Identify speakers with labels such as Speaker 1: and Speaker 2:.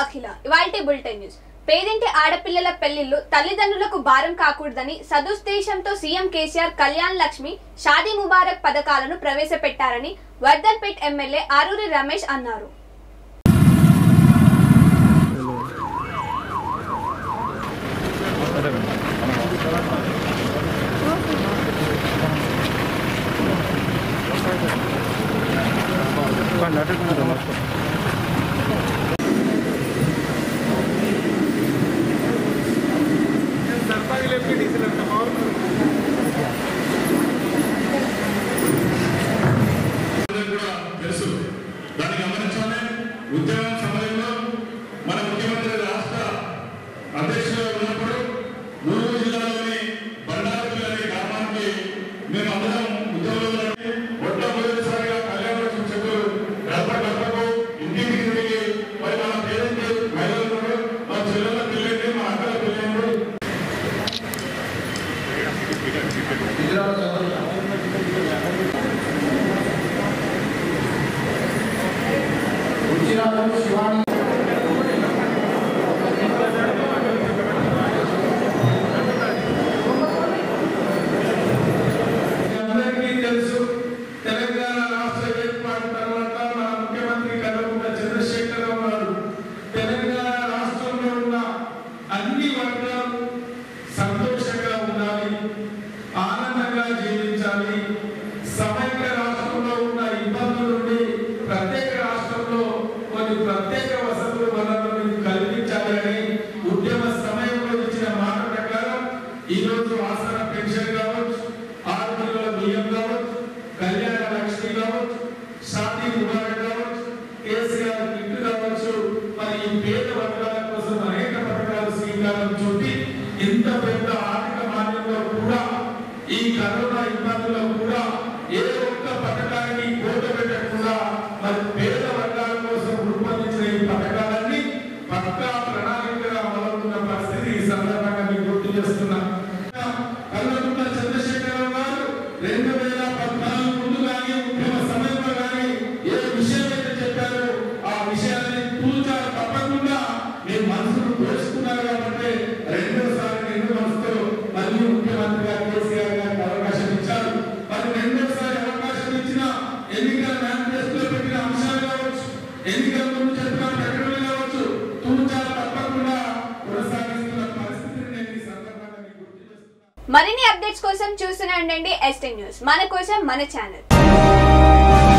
Speaker 1: అఖిల ఇవాల్టి bulletin news పేదింటి ఆడపిల్లల పెళ్లిళ్లు తల్లిదండ్రులకు భారం కాకూడదని సదుద్దేశంతో సీఎం కేసీఆర్ కళ్యాణ్ లక్ష్మి షాదీ ముబారక్ పథకాలను ప్రవేశపెట్టారని వర్ధన్పేట్ ఎమ్మెల్యే ఆరూరి రమేష్ అన్నారు
Speaker 2: అందరికీ కూడా తెలుసు దాన్ని గమనించాలి ఉద్యమం సమయంలో మన ముఖ్యమంత్రి రాష్ట్ర అధ్యక్షులుగా ఉన్నప్పుడు ములుగు జిల్లాలోని బండారుపల్లి అనే గ్రామానికి మేము అందరం ఉద్యోగంలో మొట్టమొదటిసారిగా కళ్యాణ లక్ష్మి చెక్కులు గడప గడపకు ఇంటికి తిరిగి మరి మన పేరెంట్ మహిళలు మా చెల్లెల పిల్లలు మా అక్కల పిల్లలు
Speaker 3: అందరికీ తెలుసు తెలంగాణ రాష్ట్ర ఏర్పాటు తర్వాత మన ముఖ్యమంత్రి కల్వకుంట్ల చంద్రశేఖరరావు గారు తెలంగాణ రాష్ట్రంలో ఉన్న అన్ని వర్గాలు సంతోషంగా ఉండాలి ఆనందంగా జీవించాలి సమైక్య రాష్ట్రంలో ఉన్న ఇబ్బందుల నుండి ప్రత్యేక రాష్ట్రంలో కొన్ని ప్రత్యేక వసతులు వనరులను కల్పించాలి అని ఉద్యమ సమయంలో ఇచ్చిన మాట ప్రకారం ఈ రోజు ఆసన పెన్షన్ కావచ్చు ఆరు కిలోల బియ్యం కావచ్చు కళ్యాణ లక్ష్మి కావచ్చు షాదీ ముబారక్ కావచ్చు కేసీఆర్ కిట్ కావచ్చు మరి ఈ పేద వర్గాల కోసం అనేక పథకాలు శ్రీకారం చుట్టి ఇంత పెద్ద ఆర్థిక మాన్యంలో కూడా ఈ కరోనా ఇబ్బందుల్లో కూడా ఏ ఒక్క పథకానికి కోట పెట్టకుండా మరి పేద వర్గాల కోసం రూపొందించిన ఈ పథకాలన్నీ పక్కా ప్రణాళికగా అమలవుతున్న పరిస్థితి ఈ సందర్భంగా మీకు గుర్తు చేస్తున్నా కల్వకుంట్ల చంద్రశేఖరరావు గారు రెండు వేల పద్నాలుగు ముందు కానీ ఉద్యమ సమయంలో కానీ ఏ విషయం అయితే చెప్పారో ఆ విషయాన్ని తూచా తప్పకుండా మీ మనసును దోచుకున్నారు కాబట్టి రెండోసారి నిండు మనసుతో మళ్ళీ ముఖ్యమంత్రిగా కేసీఆర్ గారికి అవకాశం ఇచ్చారు మరి రెండోసారి అవకాశం ఇచ్చిన ఎన్నికల మేనిఫెస్టోలో పెట్టిన అంశాలు కావచ్చు ఎన్నికల ముందు చెప్పిన ప్రకటనలు కావచ్చు తూచా తప్పకుండా కొనసాగిస్తున్న పరిస్థితిని నేను ఈ సందర్భంగా మీకు గుర్తు చేస్తున్నాను
Speaker 1: మరిన్ని అప్డేట్స్ కోసం చూస్తూనే ఉండండి ఎస్టీ న్యూస్ మన కోసం మన ఛానల్